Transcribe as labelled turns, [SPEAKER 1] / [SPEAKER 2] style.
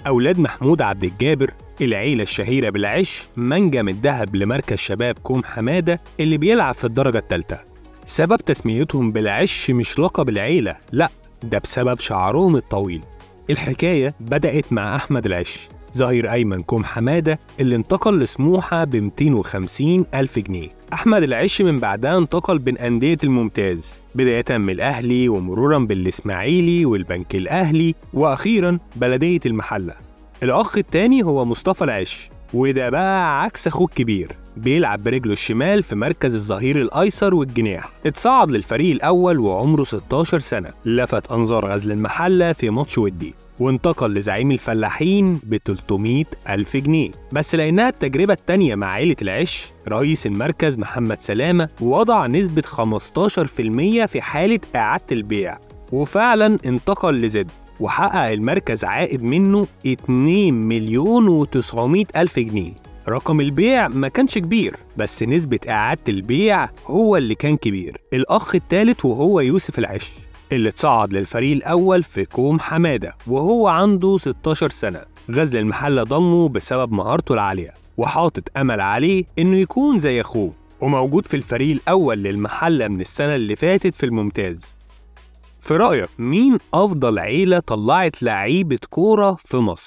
[SPEAKER 1] أولاد محمود عبد الجابر العيلة الشهيرة بالعش منجم الذهب لمركز شباب كوم حمادة اللي بيلعب في الدرجة الثالثة سبب تسميتهم بالعش مش لقب العيلة لأ ده بسبب شعرهم الطويل الحكاية بدأت مع أحمد العش ظهير أيمن كوم حمادة اللي انتقل لسموحة ب 250 ألف جنيه أحمد العش من بعدها انتقل بين أندية الممتاز بداية من الأهلي ومرورا بالإسماعيلي والبنك الأهلي وأخيرا بلدية المحلة الأخ التاني هو مصطفى العش وده بقى عكس أخوه الكبير بيلعب برجله الشمال في مركز الظهير الأيسر والجناح اتصعد للفريق الأول وعمره 16 سنة لفت أنظار غزل المحلة في ماتش ودي وانتقل لزعيم الفلاحين ب 300 ألف جنيه بس لأنها التجربة التانية مع عيلة العش رئيس المركز محمد سلامة وضع نسبة 15% في حالة إعادة البيع وفعلا انتقل لزد وحقق المركز عائد منه 2 مليون و900 ألف جنيه رقم البيع ما كانش كبير بس نسبة إعادة البيع هو اللي كان كبير الأخ التالت وهو يوسف العش اللي اتصعد للفريق الأول في كوم حمادة وهو عنده 16 سنة غزل المحلة ضمه بسبب مهارته العالية وحاطط أمل عليه إنه يكون زي أخوه وموجود في الفريق الأول للمحلة من السنة اللي فاتت في الممتاز في رأيك مين أفضل عيلة طلعت لعيبة كورة في مصر؟